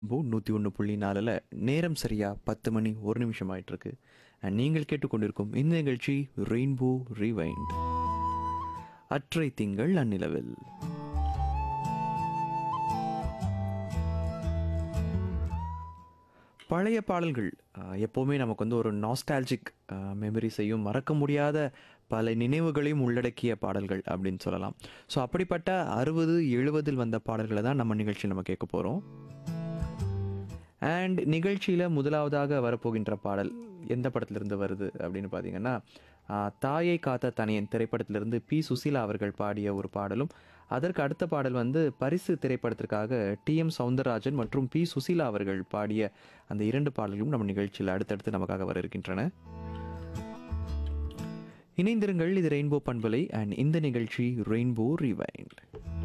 பூ நூற்றி ஒன்று புள்ளி நாலில் நேரம் சரியா பத்து மணி ஒரு நிமிஷம் ஆயிட்டு இருக்கு And நீங்கள் கேட்டுக்கொண்டிருக்கும் இந்த நிகழ்ச்சி ரெயின்போ ரிவைண்ட் அற்றை திங்கள் அந்நிலவில் பழைய பாடல்கள் அஹ், எப்போவுமே நமக்கு வந்து ஒரு நாஸ்டால்ஜிக் மெமரிஸையும் மறக்க முடியாத பல நினைவுகளையும் உள்ளடக்கிய பாடல்கள் அப்படின்னு சொல்லலாம் ஸோ அப்படிப்பட்ட அறுபது எழுபதில் வந்த பாடல்களை தான் நம்ம நிகழ்ச்சியில் நம்ம கேட்க போகிறோம் அண்ட் நிகழ்ச்சியில் முதலாவதாக வரப்போகின்ற பாடல் எந்த படத்திலிருந்து வருது அப்படின்னு பார்த்தீங்கன்னா ஆஹ், தாயை காத்த தனியன் திரைப்படத்திலிருந்து பி சுசீலா அவர்கள் பாடிய ஒரு பாடலும் அதற்கு அடுத்த பாடல் வந்து பரிசு திரைப்படத்திற்காக டி எம் சவுந்தரராஜன் மற்றும் பி சுசீலா அவர்கள் பாடிய அந்த இரண்டு பாடல்களும் நம்ம நிகழ்ச்சியில் அடுத்தடுத்து நமக்காக வர இருக்கின்றன இணைந்திருங்கள் இது ரெயின்போ பண்பலை அண்ட் இந்த நிகழ்ச்சி ரெயின்போ ரிவைண்ட்